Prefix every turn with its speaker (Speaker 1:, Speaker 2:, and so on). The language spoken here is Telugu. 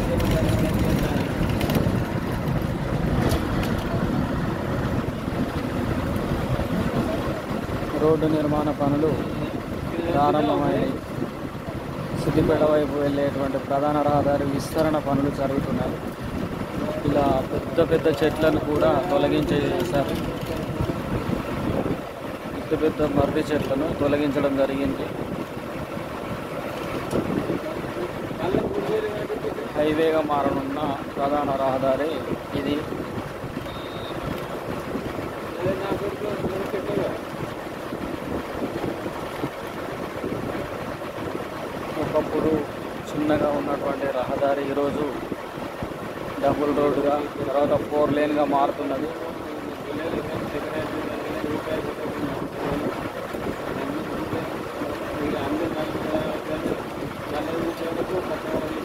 Speaker 1: రోడ్డు నిర్మాణ పనులు ప్రారంభమైనవి సిద్దిపేట వైపు వెళ్ళేటువంటి ప్రధాన రహదారి విస్తరణ పనులు జరుగుతున్నాయి ఇలా పెద్ద పెద్ద చెట్లను కూడా తొలగించే చేశారు పెద్ద పెద్ద మర్రి చెట్లను తొలగించడం జరిగింది హైవేగా మారనున్న ప్రధాన రహదారి ఇది ఒకప్పుడు చిన్నగా ఉన్నటువంటి రహదారి ఈరోజు డబుల్ రోడ్డుగా తర్వాత ఫోర్ లేన్గా మారుతున్నది
Speaker 2: అందరూ